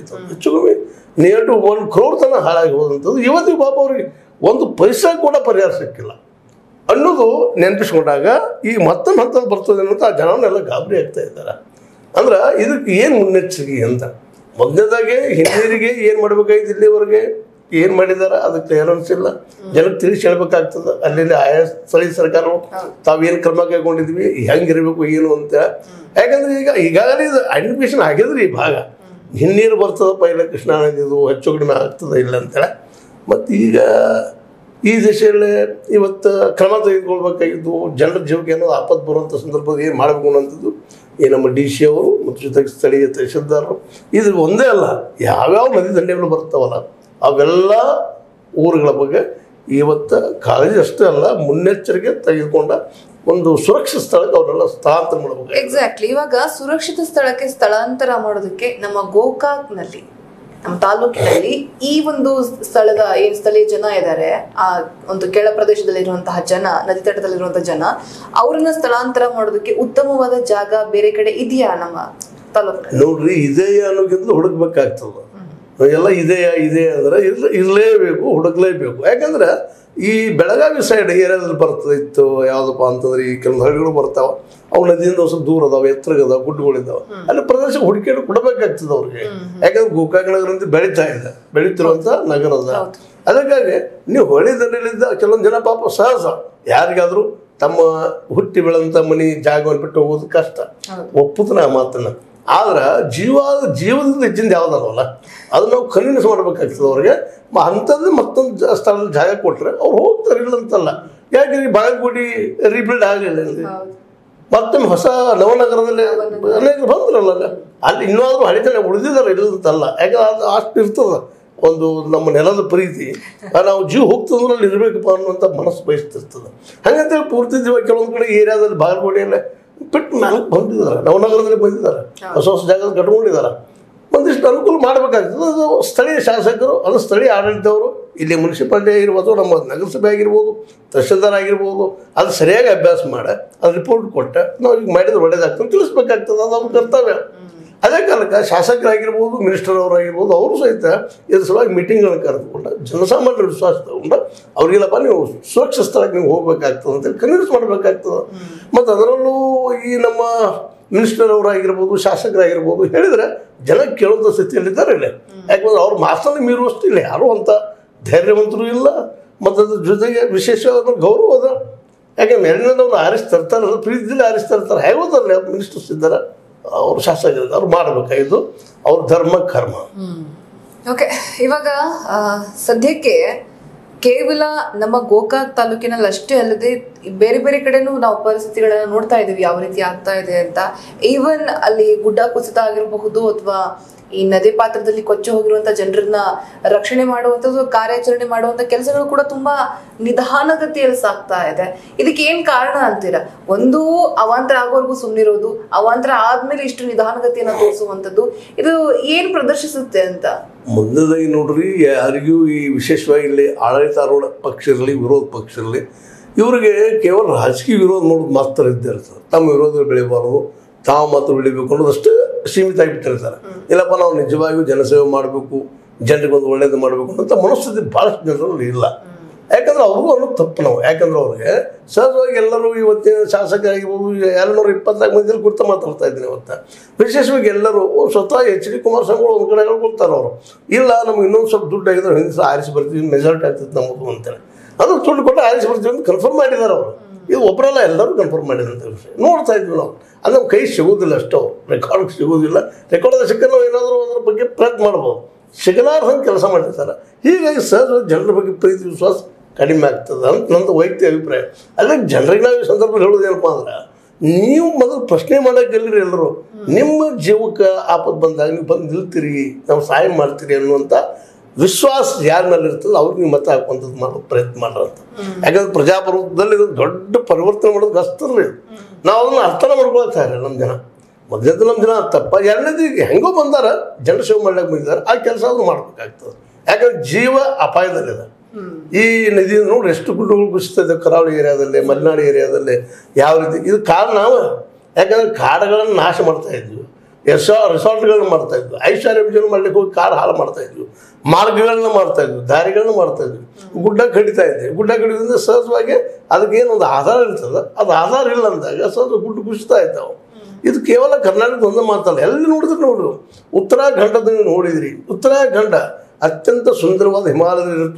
ಆಗಿತ್ತು ಹೆಚ್ಚು ಕಮ್ಮಿ ನಿಯರ್ ಟು ಒಂದು ಕ್ರೋರ್ ತನಕ ಹಾಳಾಗಿ ಹೋದಂಥದ್ದು ಇವತ್ತಿಗೆ ಪಾಪ ಅವ್ರಿಗೆ ಒಂದು ಪೈಸಾ ಕೂಡ ಪರಿಹಾರ ಸಿಕ್ಕಿಲ್ಲ ಅನ್ನೋದು ನೆನಪಿಸ್ಕೊಂಡಾಗ ಈ ಮತ್ತೊಂದು ಹಂತದ ಬರ್ತದೆ ಅನ್ನೋದು ಆ ಜನನೆಲ್ಲ ಗಾಬರಿ ಆಗ್ತಾ ಇದ್ದಾರೆ ಅಂದ್ರೆ ಇದಕ್ಕೆ ಏನು ಮುನ್ನೆಚ್ಚರಿಕೆ ಅಂತ ಮೊದಲನೇದಾಗೆ ಹಿರಿಯರಿಗೆ ಏನು ಮಾಡ್ಬೇಕಾಗಿತ್ತು ಇಲ್ಲಿವರೆಗೆ ಏನು ಮಾಡಿದಾರೆ ಅದಕ್ಕೆ ಕ್ಲಿಯರೆನ್ಸ್ ಇಲ್ಲ ಜನಕ್ಕೆ ತಿಳಿಸಿ ಹೇಳ್ಬೇಕಾಗ್ತದೆ ಅಲ್ಲಿ ಆಯಾ ಸ್ಥಳೀಯ ಸರ್ಕಾರಗಳು ತಾವೇನು ಕ್ರಮ ಕೈಗೊಂಡಿದ್ವಿ ಹೆಂಗಿರಬೇಕು ಏನು ಅಂತ ಯಾಕಂದ್ರೆ ಈಗ ಈಗಾಗಲೇ ಇದು ಐಡೆಂಟಿಫಿಕೇಶನ್ ಆಗಿದ್ರಿ ಈ ಭಾಗ ಹಿನ್ನೀರು ಬರ್ತದಪ್ಪ ಇಲ್ಲ ಕೃಷ್ಣಾ ನದಿದು ಹೆಚ್ಚು ಕಡಿಮೆ ಆಗ್ತದೆ ಇಲ್ಲ ಅಂತೇಳಿ ಮತ್ತು ಈಗ ಈ ದಿಶೆಯಲ್ಲಿ ಇವತ್ತು ಕ್ರಮ ತೆಗೆದುಕೊಳ್ಬೇಕಾಗಿದ್ದು ಜನರ ಜೀವಕ್ಕೆ ಏನೋ ಆಪತ್ತು ಬರುವಂಥ ಸಂದರ್ಭದಲ್ಲಿ ಏನು ಮಾಡಬೇಕು ಅನ್ನೋಂಥದ್ದು ಈ ನಮ್ಮ ಡಿ ಸಿ ಅವರು ಮತ್ತು ಜೊತೆಗೆ ಸ್ಥಳೀಯ ತಹಶೀಲ್ದಾರರು ಇದು ಒಂದೇ ಅಲ್ಲ ಯಾವ್ಯಾವ ನದಿ ದಂಡೆಗಳು ಬರ್ತಾವಲ್ಲ ಅವೆಲ್ಲ ಊರುಗಳ ಬಗ್ಗೆ ಇವತ್ತು ಕಾಳಜಿ ಅಷ್ಟೇ ಅಲ್ಲ ಮುನ್ನೆಚ್ಚರಿಕೆ ತೆಗೆದುಕೊಂಡ ಒಂದು ಸುರಕ್ಷಿತ ಸ್ಥಳಕ್ಕೆ ಅವರೆಲ್ಲ ಸ್ಥಳಾಂತರ ಮಾಡಬೇಕು ಎಕ್ಸಾಕ್ಟ್ಲಿ ಇವಾಗ ಸುರಕ್ಷಿತ ಸ್ಥಳಕ್ಕೆ ಸ್ಥಳಾಂತರ ಮಾಡೋದಕ್ಕೆ ನಮ್ಮ ಗೋಕಾಕ್ನಲ್ಲಿ ನಮ್ಮ ತಾಲೂಕಿನಲ್ಲಿ ಈ ಒಂದು ಸ್ಥಳದ ಏನ್ ಸ್ಥಳೀಯ ಜನ ಇದ್ದಾರೆ ಆ ಒಂದು ಕೆಳ ಪ್ರದೇಶದಲ್ಲಿರುವಂತಹ ಜನ ನದಿ ತಟದಲ್ಲಿರುವಂತಹ ಜನ ಅವ್ರನ್ನ ಸ್ಥಳಾಂತರ ಮಾಡೋದಕ್ಕೆ ಉತ್ತಮವಾದ ಜಾಗ ಬೇರೆ ಕಡೆ ಇದೆಯಾ ನಮ್ಮ ತಾಲೂಕಿನಲ್ಲಿ ನೋಡ್ರಿ ಇದೆ ಅನ್ನೋಕ್ಕಿಂತ ಹುಡುಕ್ಬೇಕಾಗ್ತದೆ ಎಲ್ಲ ಇದೆಯಾ ಇದೆ ಅಂದ್ರೆ ಇರ್ ಇರಲೇಬೇಕು ಹುಡುಕ್ಲೇಬೇಕು ಯಾಕಂದ್ರೆ ಈ ಬೆಳಗಾವಿ ಸೈಡ್ ಏರಿಯಾದಲ್ಲಿ ಬರ್ತದೆ ಇತ್ತು ಯಾವುದಪ್ಪ ಅಂತಂದ್ರೆ ಈ ಕೆಲವೊಂದು ಹಳ್ಳಿಗಳು ಬರ್ತಾವ ಅವು ನದಿಯಿಂದ ಒಂದು ಸ್ವಲ್ಪ ದೂರ ಅದಾವ ಎತ್ತರಗದಾವ ಗುಡ್ಡಗಳಿದಾವ ಅಲ್ಲಿ ಪ್ರದೇಶ ಹುಡುಕಿಕೊಂಡು ಕೊಡಬೇಕಾಗ್ತದೆ ಅವ್ರಿಗೆ ಯಾಕಂದ್ರೆ ಗೋಕಾಕ್ ನಗರ ಅಂತ ಬೆಳೀತಾ ಇದೆ ಬೆಳೀತಿರುವಂತ ನಗರ ಅದ ಅದಕ್ಕಾಗಿ ನೀವು ಹೊಳಿ ದಂಡೆಲಿದ್ದ ಕೆಲವೊಂದು ಜನ ಪಾಪ ಸಹಜ ಯಾರಿಗಾದ್ರೂ ತಮ್ಮ ಹುಟ್ಟಿ ಬೆಳೆದಂಥ ಮನೆ ಜಾಗವನ್ನು ಬಿಟ್ಟು ಹೋಗೋದು ಕಷ್ಟ ಒಪ್ಪುತ್ತಾನೆ ಆ ಮಾತನ್ನ ಆದ್ರೆ ಜೀವ ಜೀವದಿಂದ ಹೆಚ್ಚಿಂದ ಯಾವ್ದಲ್ವಲ್ಲ ಅದು ನಾವು ಕನ್ವಿನ್ಸ್ ಮಾಡ್ಬೇಕಾಗ್ತದೆ ಅವ್ರಿಗೆ ಮ- ಅಂಥದ್ದು ಮತ್ತೊಂದು ಜ- ಸ್ಥಳದಲ್ಲಿ ಜಾಗ ಕೊಟ್ರೆ ಅವ್ರು ಹೋಗ್ತಾರೆ ಇಲ್ಲ ಅಂತಲ್ಲ ಯಾಕೆ ಈ ಬಾಗಲಕೋಟೆ ರೀಬಿಲ್ಡ್ ಆಗಲಿಲ್ಲ ಇಲ್ಲಿ ಮತ್ತೊಮ್ಮೆ ಹೊಸ ನವನಗರದಲ್ಲಿ ಅನೇಕ ಬಂದ್ರಲ್ಲ ಅಲ್ಲಿ. ಅಲ್ಲಿ ಇನ್ನೂ ಹಳೆ ಜನ ಉಳಿದಿದ್ದಾರೆ ಇಲ್ಲ ಅಂತಲ್ಲ ಯಾಕಂದ್ರೆ ಅದು ಅಷ್ಟು ಇರ್ತದ ಒಂದು ನಮ್ಮ ನೆಲದ ಪ್ರೀತಿ ಆ ನಾವು ಜೀವ ಹೋಗ್ತಂದ್ರೆ ಅಲ್ಲಿ ಇರಬೇಕಪ್ಪ ಅನ್ನುವಂಥ ಮನಸ್ಸು ಬಯಸ್ತಿರ್ತದೆ ಹಂಗಂತೇಳಿ ಪೂರ್ತಿ ಜೀವ ಕೆಲವೊಂದು ಕಡೆ ಏರಿಯಾದಲ್ಲಿ ಬಾಗಲಕೋಟೆಯಲ್ಲೇ ಬಿಟ್ಟು ನಾಲ್ಕು ಬಂದಿದ್ದಾರೆ ನವನಗರದಲ್ಲಿ ಬಂದಿದ್ದಾರೆ ಹೊಸ ಹೊಸ ಜಾಗದಲ್ಲಿ ಕಟ್ಕೊಂಡಿದ್ದಾರೆ ಒಂದಿಷ್ಟು ಅನುಕೂಲ ಮಾಡಬೇಕಾಗ್ತದೆ ಅದು ಸ್ಥಳೀಯ ಶಾಸಕರು ಅದು ಸ್ಥಳೀಯ ಆಡಳಿತವರು ಇಲ್ಲಿ ಮುನ್ಸಿಪಾಲಿಟಿ ಆಗಿರ್ಬೋದು ನಮ್ಮ ನಗರಸಭೆ ಆಗಿರ್ಬೋದು ತಹಶೀಲ್ದಾರ್ ಆಗಿರ್ಬೋದು ಅದು ಸರಿಯಾಗಿ ಅಭ್ಯಾಸ ಮಾಡ ಅದು ರಿಪೋರ್ಟ್ ಕೊಟ್ಟ ನಾವು ಈಗ ಮಾಡಿದ್ರೆ ಒಳ್ಳೇದಾಗ್ತದೆ ತಿಳಿಸ್ಬೇಕಾಗ್ತದೆ ಅದು ಅವ್ರ ಕರ್ತವ್ಯ ಅದೇ ಕಾರಣಕ್ಕೆ ಶಾಸಕರಾಗಿರ್ಬೋದು ಮಿನಿಸ್ಟರ್ ಅವರಾಗಿರ್ಬೋದು ಅವರು ಸಹಿತ ಇದ್ರ ಸಲುವಾಗಿ ಮೀಟಿಂಗ್ಗಳನ್ನ ಕರೆದುಕೊಂಡು ಜನಸಾಮಾನ್ಯರ ವಿಶ್ವಾಸ ತಗೊಂಡು ಅವ್ರಿಗೆಲ್ಲಪ್ಪ ನೀವು ಸುರಕ್ಷಿತ ಸ್ಥಳಕ್ಕೆ ನೀವು ಹೋಗ್ಬೇಕಾಗ್ತದೆ ಅಂತೇಳಿ ಕನ್ವಿನ್ಸ್ ಮಾಡಬೇಕಾಗ್ತದೆ ಮತ್ತು ಅದರಲ್ಲೂ ಈ ನಮ್ಮ ಮಿನಿಸ್ಟರ್ ಅವರಾಗಿರ್ಬೋದು ಶಾಸಕರಾಗಿರ್ಬೋದು ಹೇಳಿದ್ರೆ ಜನ ಕೇಳುವಂಥ ಸ್ಥಿತಿಯಲ್ಲಿದ್ದಾರೆ ಇಲ್ಲಿ ಯಾಕಂದ್ರೆ ಅವ್ರ ಮಾತನ್ನು ಮೀರುವಷ್ಟು ಇಲ್ಲ ಯಾರೂ ಅಂತ ಧೈರ್ಯವಂತರು ಇಲ್ಲ ಮತ್ತು ಅದ್ರ ಜೊತೆಗೆ ವಿಶೇಷವಾದ ಗೌರವ ಅದ ಯಾಕಂದ್ರೆ ಎರಡನೇದವ್ರು ಆರಿಸಿ ತರ್ತಾರೆ ಪ್ರೀತಿಯಲ್ಲಿ ಆರಿಸಿ ತರ್ತಾರೆ ಹೇಗೆ ಹೋದ್ರೆ ಮಿನಿಸ್ಟರ್ಸ್ ಇದ್ದಾರೆ ಅವ್ರು ಶಾಸಕರಿದ್ದಾರೆ ಅವ್ರು ಮಾಡಬೇಕಾಗಿದ್ದು ಅವ್ರ ಧರ್ಮ ಕರ್ಮ ಓಕೆ ಇವಾಗ ಆ, ಸದ್ಯಕ್ಕೆ ಕೇವಲ ನಮ್ಮ ಗೋಕಾಕ್ ತಾಲೂಕಿನಲ್ಲಿ ಅಷ್ಟೇ ಅಲ್ಲದೆ ಬೇರೆ ಬೇರೆ ಕಡೆನೂ ನಾವು ಪರಿಸ್ಥಿತಿಗಳನ್ನ ನೋಡ್ತಾ ಇದೀವಿ ಯಾವ ರೀತಿ ಆಗ್ತಾ ಇದೆ ಅಂತ ಈವನ್ ಅಲ್ಲಿ ಗುಡ್ಡ ಕುಸಿತ ಆಗಿರಬಹುದು ಅಥವಾ ಈ ನದಿ ಪಾತ್ರದಲ್ಲಿ ಕೊಚ್ಚಿ ಹೋಗಿರುವಂತ ಜನರನ್ನ ರಕ್ಷಣೆ ಮಾಡುವಂಥದ್ದು ಕಾರ್ಯಾಚರಣೆ ಮಾಡುವಂತ ಕೆಲಸಗಳು ಕೂಡ ತುಂಬಾ ನಿಧಾನಗತಿಯಲ್ಲಿ ಸಾಗ್ತಾ ಇದೆ ಇದಕ್ಕೆ ಏನ್ ಕಾರಣ ಅಂತೀರಾ ಒಂದು ಅವಾಂತರ ಆಗೋವರೆಗೂ ಸುಮ್ಮನಿರೋದು ಅವಾಂತರ ಆದ್ಮೇಲೆ ಇಷ್ಟು ನಿಧಾನಗತಿಯನ್ನ ತೋರಿಸುವಂತದ್ದು ಇದು ಏನ್ ಪ್ರದರ್ಶಿಸುತ್ತೆ ಅಂತ ಮೊದಲನೇದಾಗಿ ನೋಡ್ರಿ ಯಾರಿಗೂ ಈ ವಿಶೇಷವಾಗಿ ಇಲ್ಲಿ ಆಡಳಿತಾರೂಢ ಪಕ್ಷ ಇರಲಿ ವಿರೋಧ ಪಕ್ಷ ಇರಲಿ ಇವರಿಗೆ ಕೇವಲ ರಾಜಕೀಯ ವಿರೋಧ ಮಾಡೋದು ಮಾತ್ರ ಇದ್ದೇ ಇರ್ತದೆ ತಮ್ಮ ವಿರೋಧ ಬೆಳಿಬಾರ್ದು ತಾವು ಮಾತ್ರ ಬೆಳಿಬೇಕು ಅನ್ನೋದಷ್ಟೇ ಸೀಮಿತ ಆಗಿಬಿಟ್ಟಿರ್ತಾರೆ ಇಲ್ಲಪ್ಪ ನಾವು ನಿಜವಾಗಿಯೂ ಜನಸೇವೆ ಮಾಡಬೇಕು ಜನರಿಗೆ ಒಂದು ಒಳ್ಳೇದು ಮಾಡಬೇಕು ಅಂತ ಮನಸ್ಥಿತಿ ಭಾಳಷ್ಟು ಜನರಲ್ಲಿ ಇಲ್ಲ ಯಾಕಂದ್ರೆ ಅವ್ರಿಗೂ ಅನ್ನೋದು ತಪ್ಪು ನಾವು ಯಾಕಂದ್ರೆ ಅವ್ರಿಗೆ ಸಹಜವಾಗಿ ಎಲ್ಲರೂ ಇವತ್ತಿನ ಶಾಸಕರಾಗಿರ್ಬೋದು ಎರಡುನೂರ ಇಪ್ಪತ್ನಾಲ್ಕು ಮಂದಿಯಲ್ಲಿ ಕುರಿತು ಮಾತಾಡ್ತಾ ಇದ್ದೀನಿ ಇವತ್ತು ವಿಶೇಷವಾಗಿ ಎಲ್ಲರೂ ಸ್ವತಃ ಎಚ್ ಡಿ ಕುಮಾರಸ್ವಾಮಿಗಳು ಒಂದು ಕಡೆ ಹೇಳ್ಕೊಳ್ತಾರೆ ಅವರು ಇಲ್ಲ ನಮ್ಗೆ ಇನ್ನೊಂದು ಸ್ವಲ್ಪ ದುಡ್ಡು ಆಗಿದ್ರೆ ಹಿಂದೆ ಸಹ ಆರಿಸಿ ಬರ್ತೀವಿ ಮೆಜಾರಿಟಿ ಆಗ್ತದೆ ನಮ್ಮದು ಅಂತೇಳಿ ಅದು ದುಡ್ಡು ಕೊಟ್ಟು ಆರಿಸಿ ಬರ್ತೀವಿ ಅಂತ ಕನ್ಫರ್ಮ್ ಮಾಡಿದ್ದಾರೆ ಅವರು ಇದು ಒಬ್ಬರಲ್ಲ ಎಲ್ಲರೂ ಕನ್ಫರ್ಮ್ ಮಾಡಿದಂಥ ವಿಷಯ ನೋಡ್ತಾ ಇದ್ವಿ ನಾವು ಅದು ನಮ್ಮ ಕೈ ಸಿಗೋದಿಲ್ಲ ಅಷ್ಟು ಅವ್ರು ರೆಕಾರ್ಡ್ ಸಿಗೋದಿಲ್ಲ ರೆಕಾರ್ಡ್ ಸಿಕ್ಕ ನಾವು ಏನಾದರೂ ಅದ್ರ ಬಗ್ಗೆ ಪ್ರಯತ್ನ ಮಾಡ್ಬೋದು ಸಿಗಲಾರ್ದಂಗೆ ಕೆಲಸ ಮಾಡಿರ್ತಾರೆ ಹೀಗಾಗಿ ಸಹಜ ಜನರ ಬಗ್ಗೆ ಪ್ರೀತಿ ವಿಶ್ವಾಸ ಕಡಿಮೆ ಆಗ್ತದೆ ಅಂತ ನಂದು ವೈಯಕ್ತಿಕ ಅಭಿಪ್ರಾಯ ಅಲ್ಲೇ ಜನರಿಗೆ ನಾವು ಈ ಸಂದರ್ಭದಲ್ಲಿ ಹೇಳೋದೇನಪ್ಪ ಅಂದ್ರೆ ನೀವು ಮೊದಲು ಪ್ರಶ್ನೆ ಮಾಡೋಕೆ ಎಲ್ಲರಿ ಎಲ್ಲರೂ ನಿಮ್ಮ ಜೀವಕ್ಕೆ ಆಪತ್ತು ಬಂದಾಗ ನೀವು ಬಂದು ನಿಲ್ತೀರಿ ನಾವು ಸಹಾಯ ಮಾಡ್ತೀರಿ ಅನ್ನುವಂಥ ವಿಶ್ವಾಸ ಯಾರ ಮೇಲೆ ಇರ್ತದೆ ಅವ್ರಿಗೆ ನೀವು ಮತ ಹಾಕುವಂಥದ್ದು ಮಾಡೋ ಪ್ರಯತ್ನ ಮಾಡ್ರಂತ ಯಾಕಂದ್ರೆ ಪ್ರಜಾಪ್ರಭುತ್ವದಲ್ಲಿ ಇದು ದೊಡ್ಡ ಪರಿವರ್ತನೆ ಮಾಡೋದು ಕಷ್ಟರಿ ನಾವು ಅದನ್ನು ಅರ್ಥನ ಮಾಡ್ಕೊಳ್ತಾ ಇಲ್ಲ ನಮ್ಮ ಜನ ಮೊದಲನೇದು ನಮ್ಮ ಜನ ತಪ್ಪ ಎರಡನೇದು ಈಗ ಹೆಂಗೋ ಬಂದಾರ ಜನ ಸೇವೆ ಮಾಡ್ಲಿಕ್ಕೆ ಬಂದಿದ್ದಾರೆ ಆ ಕೆಲಸ ಅದು ಮಾಡ್ಬೇಕಾಗ್ತದೆ ಯಾಕಂದ್ರೆ ಜೀವ ಅಪಾಯದಲ್ಲಿದೆ ಈ ನದಿ ನೋಡಿ ಎಷ್ಟು ಗುಡ್ಡಗಳು ಕುಸಿತದೆ ಕರಾವಳಿ ಏರಿಯಾದಲ್ಲಿ ಮಲೆನಾಡು ಏರಿಯಾದಲ್ಲಿ ಯಾವ ರೀತಿ ಇದು ಕಾರಣ ನಾವು ಯಾಕಂದ್ರೆ ಕಾಡುಗಳನ್ನು ನಾಶ ಮಾಡ್ತಾ ಇದ್ವಿ ಎಸ್ ರೆಸಾರ್ಟ್ಗಳನ್ನ ಮಾಡ್ತಾ ಇದ್ವಿ ಐಶ್ವರ್ಯ ವಿಜಯನ ಮಾಡ್ಲಿಕ್ಕೆ ಹೋಗಿ ಕಾರ್ ಹಾಳು ಮಾಡ್ತಾ ಇದ್ವಿ ಮಾರ್ಗಗಳನ್ನ ಮಾಡ್ತಾ ಇದ್ವಿ ದಾರಿಗಳನ್ನ ಮಾಡ್ತಾ ಇದ್ವಿ ಗುಡ್ಡ ಕಡಿತಾ ಇದ್ವಿ ಗುಡ್ಡ ಕಡಿದ್ರಿಂದ ಸಹಜವಾಗಿ ಅದಕ್ಕೇನು ಒಂದು ಆಧಾರ ಇರ್ತದೆ ಅದು ಆಧಾರ ಇಲ್ಲ ಅಂದಾಗ ಸಹಜ ಗುಡ್ಡ ಕುಸಿತಾ ಇದ್ದಾವೆ ಇದು ಕೇವಲ ಕರ್ನಾಟಕದ ಒಂದು ಮಾತಲ್ಲ ಎಲ್ಲಿ ನೋಡಿದ್ರು ನೋಡ್ರು ಉತ್ತರಾಖಂಡದ ನೀವು ನೋಡಿದ್ರಿ ಉತ್ತರಾಖಂಡ ಅತ್ಯಂತ ಸುಂದರವಾದ ಹಿಮಾಲಯದ